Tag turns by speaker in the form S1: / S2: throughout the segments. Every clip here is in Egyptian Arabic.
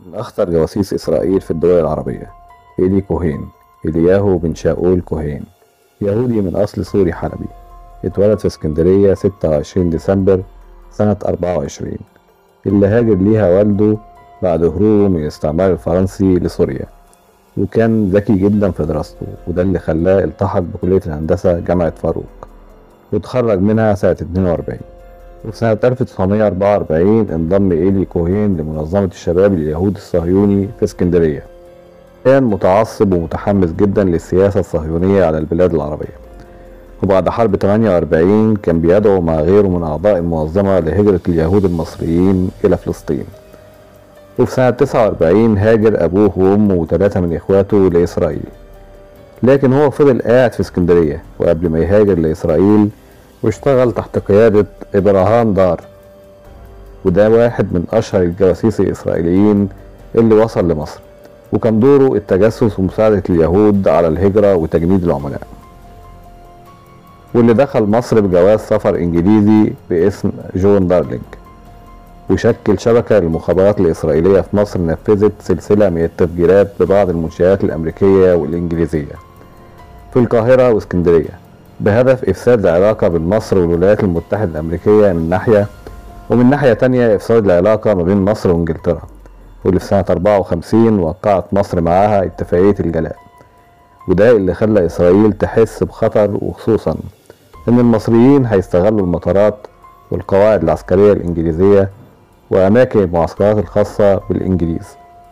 S1: من أخطر جواسيس إسرائيل في الدول العربية إيلي كوهين إلياهو بن شاؤول كوهين يهودي من أصل سوري حلبي اتولد في اسكندرية 26 ديسمبر سنة 24 اللي هاجر ليها والده بعد هروبه من الاستعمار الفرنسي لسوريا وكان ذكي جدا في دراسته وده اللي خلاه التحق بكلية الهندسة جامعة فاروق وتخرج منها سنة 42 وفي سنة 1944 انضم إيلي كوهين لمنظمة الشباب اليهودي الصهيوني في اسكندرية كان متعصب ومتحمس جدا للسياسة الصهيونية على البلاد العربية وبعد حرب 48 كان بيدعو مع غيره من أعضاء المنظمة لهجرة اليهود المصريين إلى فلسطين وفي سنة 49 هاجر أبوه وأمه وثلاثة من إخواته لإسرائيل لكن هو فضل قاعد في اسكندرية وقبل ما يهاجر لإسرائيل واشتغل تحت قيادة إبراهام دار وده واحد من أشهر الجواسيس الإسرائيليين اللي وصل لمصر وكان دوره التجسس ومساعدة اليهود على الهجرة وتجنيد العملاء واللي دخل مصر بجواز سفر إنجليزي باسم جون دارلينج وشكل شبكة للمخابرات الإسرائيلية في مصر نفذت سلسلة من التفجيرات ببعض المنشآت الأمريكية والإنجليزية في القاهرة واسكندرية بهدف إفساد العلاقة بين مصر والولايات المتحدة الأمريكية من ناحية ومن ناحية تانية إفساد العلاقة ما بين مصر وإنجلترا واللي في سنة 54 وقعت مصر معاها اتفاقية الجلاء وده اللي خلى إسرائيل تحس بخطر وخصوصا إن المصريين هيستغلوا المطارات والقواعد العسكرية الإنجليزية وأماكن المعسكرات الخاصة بالإنجليز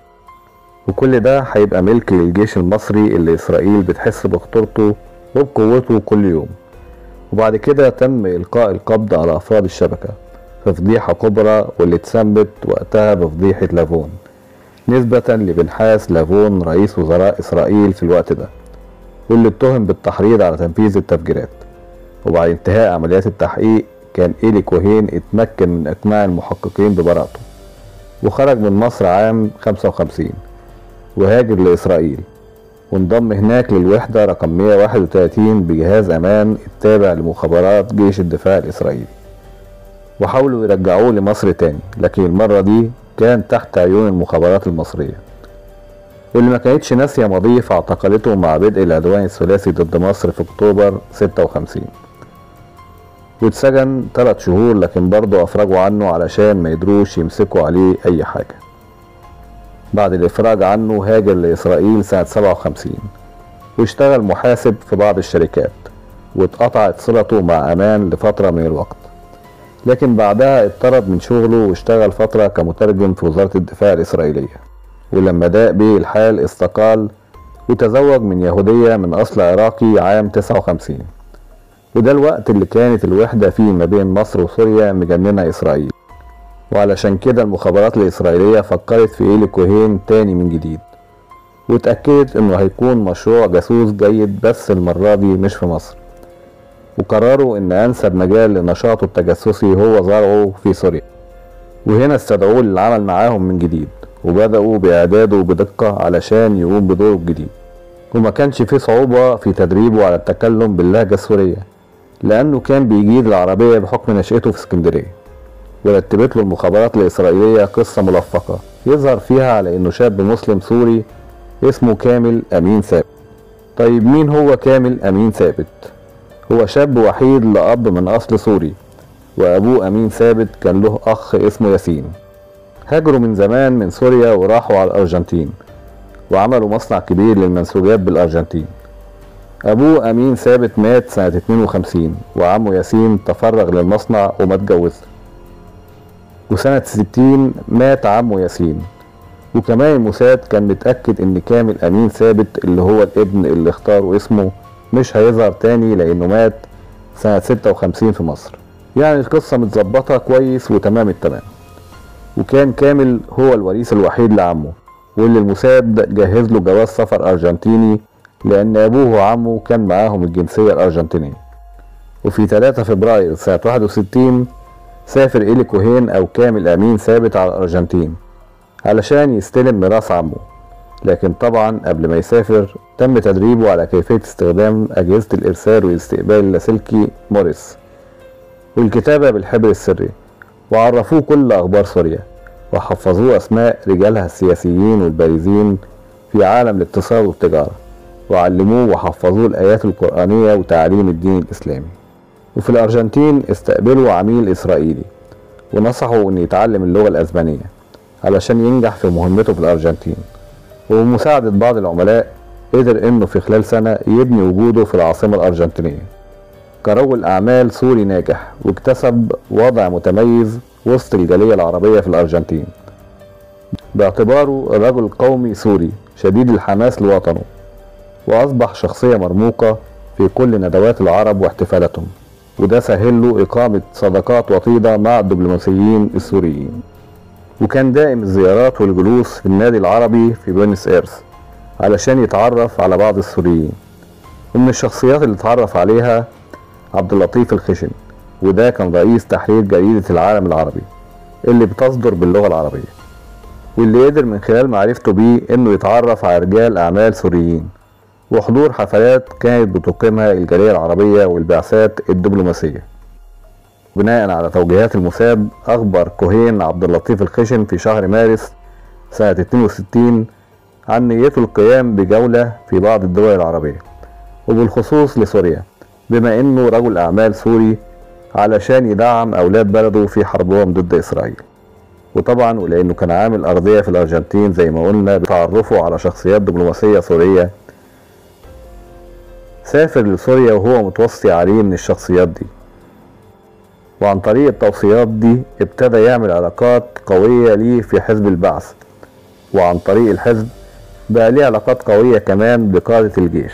S1: وكل ده هيبقى ملك للجيش المصري اللي إسرائيل بتحس بخطورته وبقوته كل يوم وبعد كده تم إلقاء القبض على أفراد الشبكة في فضيحة كبرى واللي اتسمت وقتها بفضيحة لافون نسبة لبنحاس لافون رئيس وزراء إسرائيل في الوقت ده واللي اتهم بالتحريض على تنفيذ التفجيرات وبعد انتهاء عمليات التحقيق كان إيلي كوهين اتمكن من إقناع المحققين ببراءته وخرج من مصر عام 55 وهاجر لإسرائيل وانضم هناك للوحدة رقم 131 بجهاز أمان التابع لمخابرات جيش الدفاع الإسرائيلي وحاولوا يرجعوه لمصر تاني لكن المرة دي كان تحت عيون المخابرات المصرية واللي ما كانتش ناسية ماضيه في اعتقالته مع بدء العدوان الثلاثي ضد مصر في أكتوبر 56 واتسجن تلات شهور لكن برضه أفرجوا عنه علشان ما يدروش يمسكوا عليه أي حاجة بعد الإفراج عنه هاجر لإسرائيل سنة 57 واشتغل محاسب في بعض الشركات واتقطعت صلته مع أمان لفترة من الوقت لكن بعدها اتطرد من شغله واشتغل فترة كمترجم في وزارة الدفاع الإسرائيلية ولما ضاق بيه الحال استقال وتزوج من يهودية من أصل عراقي عام 59 وده الوقت اللي كانت الوحدة فيه ما بين مصر وسوريا مجننة إسرائيل وعلشان كده المخابرات الإسرائيلية فكرت في إيلي كوهين تاني من جديد واتأكدت إنه هيكون مشروع جاسوس جيد بس المرة دي مش في مصر وقرروا إن أنسب مجال لنشاطه التجسسي هو زرعه في سوريا وهنا استدعوه للعمل معاهم من جديد وبدأوا بإعداده بدقة علشان يقوم بدوره الجديد وما كانش فيه صعوبة في تدريبه على التكلم باللهجة السورية لأنه كان بيجيد العربية بحكم نشأته في اسكندرية ورتبت له المخابرات الإسرائيلية قصة ملفقة يظهر فيها على إنه شاب مسلم سوري اسمه كامل أمين ثابت طيب مين هو كامل أمين ثابت؟ هو شاب وحيد لأب من أصل سوري وأبوه أمين ثابت كان له أخ اسمه ياسين هاجروا من زمان من سوريا وراحوا على الأرجنتين وعملوا مصنع كبير للمنسوجات بالأرجنتين أبوه أمين ثابت مات سنة 52 وعمه ياسين تفرغ للمصنع وما اتجوزش وسنة 60 مات عمه ياسين وكمان الموساد كان متأكد إن كامل أمين ثابت اللي هو الابن اللي اختاروا اسمه مش هيظهر تاني لأنه مات سنة 56 في مصر يعني القصة متظبطة كويس وتمام التمام وكان كامل هو الوريث الوحيد لعمه واللي الموساد جهز له جواز سفر أرجنتيني لأن أبوه وعمه كان معاهم الجنسية الأرجنتينية وفي 3 فبراير سنة 61 سافر إيلي كوهين أو كامل أمين ثابت على الأرجنتين علشان يستلم ميراث عمه لكن طبعا قبل ما يسافر تم تدريبه على كيفية استخدام أجهزة الإرسال والاستقبال اللاسلكي موريس والكتابة بالحبر السري وعرفوه كل أخبار سوريا وحفظوه أسماء رجالها السياسيين والبارزين في عالم الاقتصاد والتجارة وعلموه وحفظوه الآيات القرآنية وتعليم الدين الإسلامي وفي الأرجنتين استقبلوا عميل إسرائيلي ونصحوا إن يتعلم اللغة الأسبانية علشان ينجح في مهمته في الأرجنتين وبمساعدة بعض العملاء قدر إنه في خلال سنة يبني وجوده في العاصمة الأرجنتينية كرجل أعمال سوري ناجح واكتسب وضع متميز وسط الجالية العربية في الأرجنتين باعتباره رجل قومي سوري شديد الحماس لوطنه وأصبح شخصية مرموقة في كل ندوات العرب واحتفالاتهم وده سهل له إقامة صداقات وطيدة مع الدبلوماسيين السوريين وكان دائم الزيارات والجلوس في النادي العربي في بوينس ايرس علشان يتعرف على بعض السوريين ومن الشخصيات اللي اتعرف عليها عبد اللطيف الخشن وده كان رئيس تحرير جريدة العالم العربي اللي بتصدر باللغة العربية واللي قدر من خلال معرفته بيه انه يتعرف على رجال اعمال سوريين وحضور حفلات كانت بتقيمها الجالية العربية والبعثات الدبلوماسية بناء على توجيهات الموساد أخبر كوهين عبد اللطيف الخشن في شهر مارس سنة 62 عن نيته القيام بجولة في بعض الدول العربية وبالخصوص لسوريا بما انه رجل اعمال سوري علشان يدعم اولاد بلده في حربهم ضد اسرائيل وطبعا ولانه كان عامل ارضيه في الارجنتين زي ما قلنا بتعرفه على شخصيات دبلوماسيه سوريه سافر لسوريا وهو متوصي عليه من الشخصيات دي وعن طريق التوصيات دي ابتدى يعمل علاقات قوية ليه في حزب البعث وعن طريق الحزب بقى ليه علاقات قوية كمان بقادة الجيش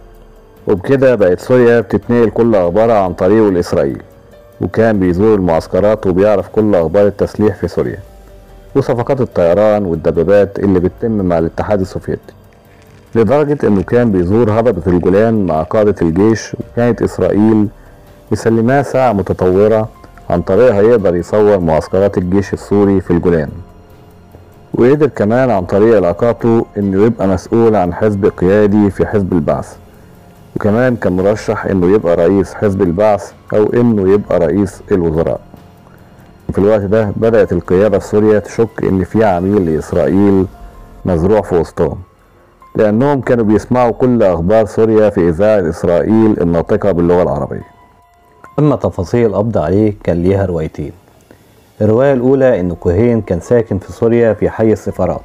S1: وبكده بقت سوريا بتتنقل كل أخبارها عن طريقه لإسرائيل وكان بيزور المعسكرات وبيعرف كل أخبار التسليح في سوريا وصفقات الطيران والدبابات اللي بتتم مع الاتحاد السوفيتي لدرجة إنه كان بيزور هضبة الجولان مع قادة الجيش وكانت إسرائيل مسلماه ساعة متطورة عن طريقها يقدر يصور معسكرات الجيش السوري في الجولان وقدر كمان عن طريق علاقاته إنه يبقى مسؤول عن حزب قيادي في حزب البعث وكمان كان مرشح إنه يبقى رئيس حزب البعث أو إنه يبقى رئيس الوزراء في الوقت ده بدأت القيادة في سوريا تشك إن في عميل لإسرائيل مزروع في وسطهم لأنهم كانوا بيسمعوا كل أخبار سوريا في إذاعة إسرائيل الناطقة باللغة العربية
S2: أما تفاصيل القبض عليه كان ليها روايتين الرواية الأولى إن كوهين كان ساكن في سوريا في حي السفارات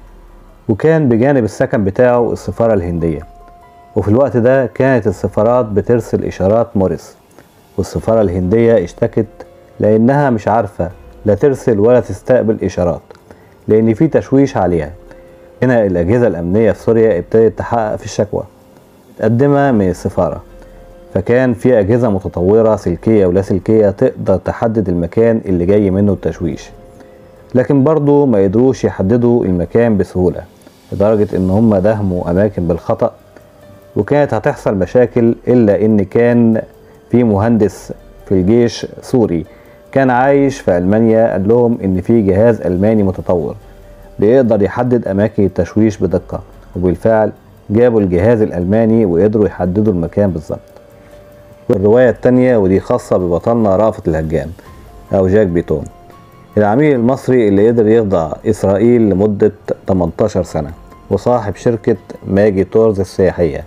S2: وكان بجانب السكن بتاعه السفارة الهندية وفي الوقت ده كانت السفارات بترسل إشارات مورس والسفارة الهندية اشتكت لأنها مش عارفة لا ترسل ولا تستقبل إشارات لأن في تشويش عليها هنا الأجهزة الأمنية في سوريا ابتدت تحقق في الشكوى متقدمة من السفارة فكان في أجهزة متطورة سلكية ولا سلكية تقدر تحدد المكان اللي جاي منه التشويش لكن برضو ما يقدروش يحددوا المكان بسهولة لدرجة إن هم دهموا أماكن بالخطأ وكانت هتحصل مشاكل إلا إن كان في مهندس في الجيش سوري كان عايش في ألمانيا قال لهم إن في جهاز ألماني متطور بيقدر يحدد أماكن التشويش بدقة وبالفعل جابوا الجهاز الألماني وقدروا يحددوا المكان بالظبط والرواية التانية ودي خاصة ببطلنا رافت الهجان أو جاك بيتون العميل المصري اللي قدر يخضع إسرائيل لمدة 18 سنة وصاحب شركة ماجي تورز السياحية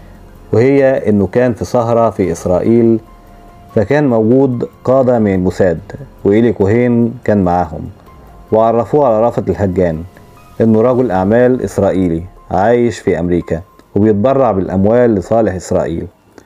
S2: وهي إنه كان في سهرة في إسرائيل فكان موجود قادة من الموساد وإيلي كوهين كان معاهم وعرفوه على رافت الهجان إنه رجل أعمال إسرائيلي عايش في أمريكا وبيتبرع بالأموال لصالح إسرائيل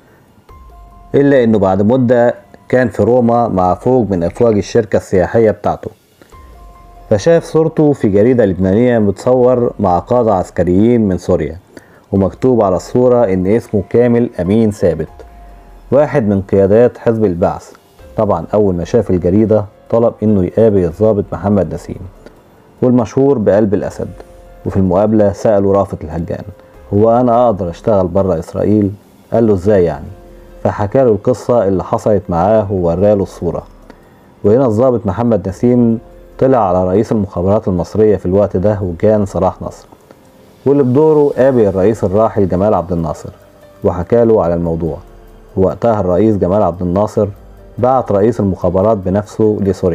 S2: إلا إنه بعد مدة كان في روما مع فوج من أفواج الشركة السياحية بتاعته فشاف صورته في جريدة لبنانية متصور مع قادة عسكريين من سوريا ومكتوب على الصورة إن اسمه كامل أمين ثابت واحد من قيادات حزب البعث طبعا أول ما شاف الجريدة طلب إنه يقابل الضابط محمد نسيم والمشهور بقلب الأسد وفي المقابلة سأله رافت الهجان هو أنا أقدر أشتغل برا إسرائيل؟ قال له إزاي يعني؟ فحكى له القصة اللي حصلت معاه ووراله الصورة وهنا الضابط محمد نسيم طلع على رئيس المخابرات المصرية في الوقت ده وكان صلاح نصر واللي بدوره قابل الرئيس الراحل جمال عبد الناصر وحكى له على الموضوع وقتها الرئيس جمال عبد الناصر بعت رئيس المخابرات بنفسه لسوريا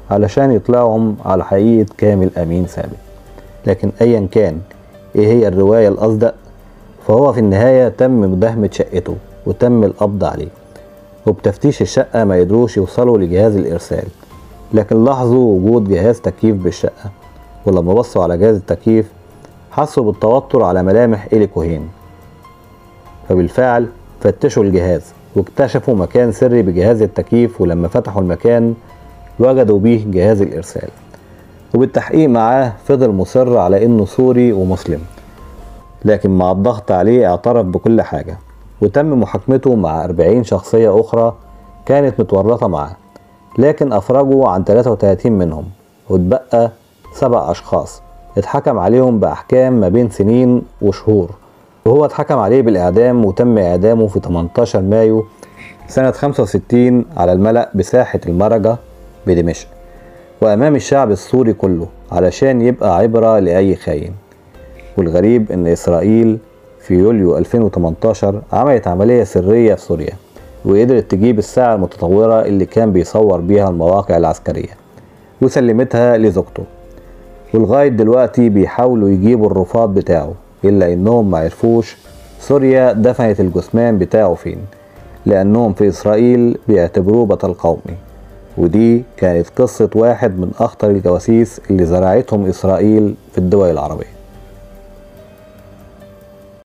S2: علشان يطلعهم على حقيقة كامل أمين ثابت لكن أيا كان إيه هي الرواية الأصدق فهو في النهاية تم مداهمة شقته وتم القبض عليه وبتفتيش الشقة ما يقدروش يوصلوا لجهاز الإرسال لكن لاحظوا وجود جهاز تكييف بالشقة ولما بصوا على جهاز التكييف حسوا بالتوتر على ملامح إيلي كوهين فبالفعل فتشوا الجهاز واكتشفوا مكان سري بجهاز التكييف ولما فتحوا المكان وجدوا بيه جهاز الإرسال وبالتحقيق معاه فضل مصر على إنه سوري ومسلم لكن مع الضغط عليه اعترف بكل حاجة وتم محاكمته مع 40 شخصية أخرى كانت متورطة معاه لكن أفرجوا عن 33 منهم واتبقى سبع أشخاص اتحكم عليهم بأحكام ما بين سنين وشهور وهو اتحكم عليه بالإعدام وتم إعدامه في 18 مايو سنة 65 على الملأ بساحة المرجة بدمشق وأمام الشعب السوري كله علشان يبقى عبرة لأي خاين والغريب إن إسرائيل في يوليو 2018 عملت عملية سرية في سوريا وقدرت تجيب الساعة المتطورة اللي كان بيصور بيها المواقع العسكرية وسلمتها لزوجته ولغاية دلوقتي بيحاولوا يجيبوا الرفاض بتاعه إلا إنهم معرفوش سوريا دفنت الجثمان بتاعه فين لأنهم في إسرائيل بيعتبروه بطل قومي ودي كانت قصة واحد من أخطر الجواسيس اللي زرعتهم إسرائيل في الدول العربية